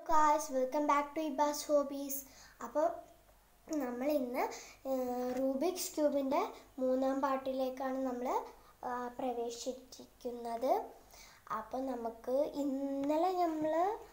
guys welcome back to Iba's hobbies അപ്പോൾ നമ്മൾ ഇന്ന് റൂബിക്സ് ക്യൂബിൻ്റെ മൂന്നാം പാർട്ടിലേക്കാണ് നമ്മൾ പ്രവേശിച്ചിരിക്കുന്നത് അപ്പോൾ നമുക്ക് ഇന്നലെ നമ്മൾ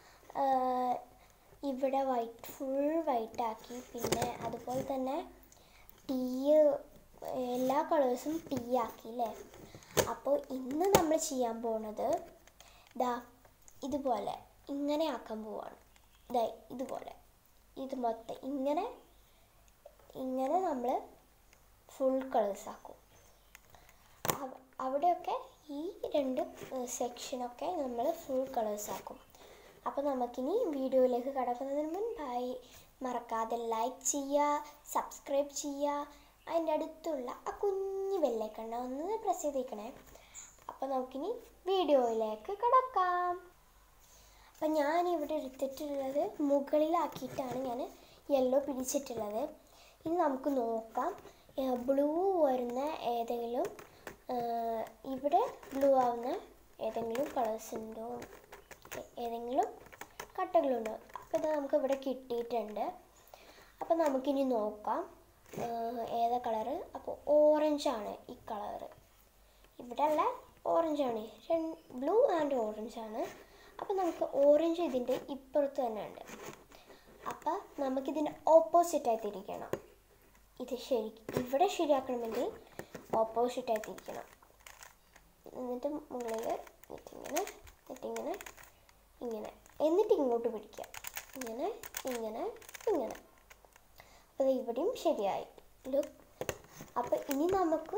ഇവിടെ വൈറ്റ് ഫുൾ വൈറ്റ് ആക്കി പിന്നെ അതുപോലെ തന്നെ ടീ എല്ലാ കളേഴ്സും ടീ ആക്കി അല്ലേ അപ്പോൾ ഇന്ന് നമ്മൾ ചെയ്യാൻ പോകുന്നത് ദാ ഇതുപോലെ ഇങ്ങനെ ആക്കാൻ പോവാണ് ദാ ഇതുപോലെ ഇത് മൊത്തം ഇങ്ങനെ ഇങ്ങനെ നമ്മൾ ഫുൾ കളേഴ്സ് ആക്കും അവ- അവിടെയൊക്കെ ഈ രണ്ട് സെക്ഷനൊക്കെ നമ്മൾ ഫുൾ കളേഴ്സ് ആക്കും അപ്പോൾ നമുക്കിനി വീഡിയോയിലേക്ക് കടക്കുന്നതിന് മുൻപായി മറക്കാതെ ലൈക്ക് ചെയ്യുക സബ്സ്ക്രൈബ് ചെയ്യുക അതിൻ്റെ അടുത്തുള്ള ആ കുഞ്ഞു ബെല്ലൈക്കണ്ണ ഒന്ന് പ്രസ് ചെയ്തേക്കണേ അപ്പോൾ നമുക്കിനി വീഡിയോയിലേക്ക് കടക്കാം അപ്പം ഞാൻ ഇവിടെ എടുത്തിട്ടുള്ളത് മുകളിലാക്കിയിട്ടാണ് ഞാൻ യെല്ലോ പിടിച്ചിട്ടുള്ളത് ഇനി നമുക്ക് നോക്കാം ബ്ലൂ വരുന്ന ഏതെങ്കിലും ആ, ഇവിടെ ബ്ലൂ ആവുന്ന ഏതെങ്കിലും കളേഴ്സ് ഉണ്ടോ ഏ- ഏതെങ്കിലും കട്ടകളുണ്ടോ അപ്പോൾ ഇത് നമുക്ക് ഇവിടെ കിട്ടിയിട്ടുണ്ട് അപ്പോൾ നമുക്കിനി നോക്കാം ആ, ഏതാ കളറ് അപ്പോൾ ഓറഞ്ചാണ് ഈ കളറ് ഇവിടെ ഉള്ള ഓറഞ്ചാണ് ബ്ലൂ ആൻഡ് ഓറഞ്ച് ആണ് അപ്പോൾ നമുക്ക് ഓറഞ്ച് ഇതിൻ്റെ ഇപ്പുറത്ത് തന്നെ ഉണ്ട് അപ്പോൾ നമുക്കിതിൻ്റെ ഓപ്പോസിറ്റായി തിരിക്കണം ഇത് ശരി ഇവിടെ ശരിയാക്കണമെങ്കിൽ ഓപ്പോസിറ്റായി തിരിക്കണം എന്നിട്ട് മുകളിൽ എന്നിട്ടിങ്ങനെ എന്നിട്ടിങ്ങനെ ഇങ്ങനെ എന്നിട്ട് ഇങ്ങോട്ട് പിടിക്കുക ഇങ്ങനെ ഇങ്ങനെ ഇങ്ങനെ അപ്പോൾ ദേ ഇവിടെയും ശരിയായി ലുക്ക് അപ്പോൾ ഇനി നമുക്ക്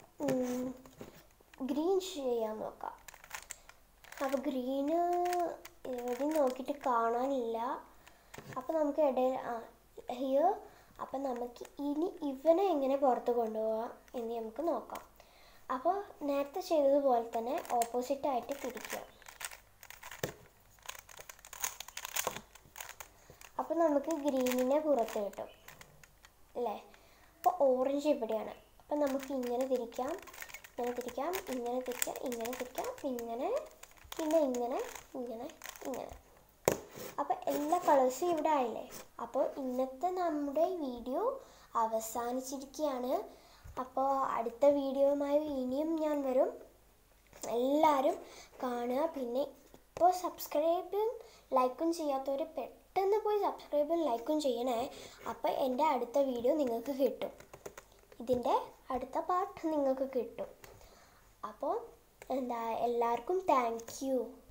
ഗ്രീൻ ചെയ്യാൻ നോക്കാം അപ്പോൾ ഗ്രീന് എവിടെയും നോക്കിയിട്ട് കാണാനില്ല അപ്പോൾ നമുക്ക് ഇടയിൽ ആ ഹിയർ അപ്പം നമുക്ക് ഇനി ഇവനെ എങ്ങനെ പുറത്ത് കൊണ്ടുപോകാം എന്ന് നമുക്ക് നോക്കാം അപ്പോൾ നേരത്തെ ചെയ്തതുപോലെ തന്നെ ഓപ്പോസിറ്റായിട്ട് തിരിക്കുക അപ്പോൾ നമുക്ക് ഗ്രീനിനെ പുറത്ത് കിട്ടും അല്ലേ അപ്പോൾ ഓറഞ്ച് ഇവിടെയാണ് അപ്പം നമുക്ക് ഇങ്ങനെ തിരിക്കാം ഇങ്ങനെ തിരിക്കാം ഇങ്ങനെ തിരിക്കാം ഇങ്ങനെ തിരിക്കാം ഇങ്ങനെ പിന്നെ ഇങ്ങനെ ഇങ്ങനെ ഇങ്ങനെ അപ്പോൾ എല്ലാ കളേഴ്സും ഇവിടെ ആയില്ലേ അപ്പോൾ ഇന്നത്തെ നമ്മുടെ വീഡിയോ അവസാനിച്ചിരിക്കുകയാണ് അപ്പോൾ അടുത്ത വീഡിയോയുമായി ഇനിയും ഞാൻ വരും എല്ലാവരും കാണുക പിന്നെ ഇപ്പോൾ സബ്സ്ക്രൈബും ലൈക്കും ചെയ്യാത്തവർ പെട്ടെന്ന് പോയി സബ്സ്ക്രൈബും ലൈക്കും ചെയ്യണേ അപ്പോൾ എൻ്റെ അടുത്ത വീഡിയോ നിങ്ങൾക്ക് കിട്ടും ഇതിൻ്റെ അടുത്ത പാർട്ട് നിങ്ങൾക്ക് കിട്ടും അപ്പോൾ എന്താ എല്ലാവർക്കും താങ്ക് യു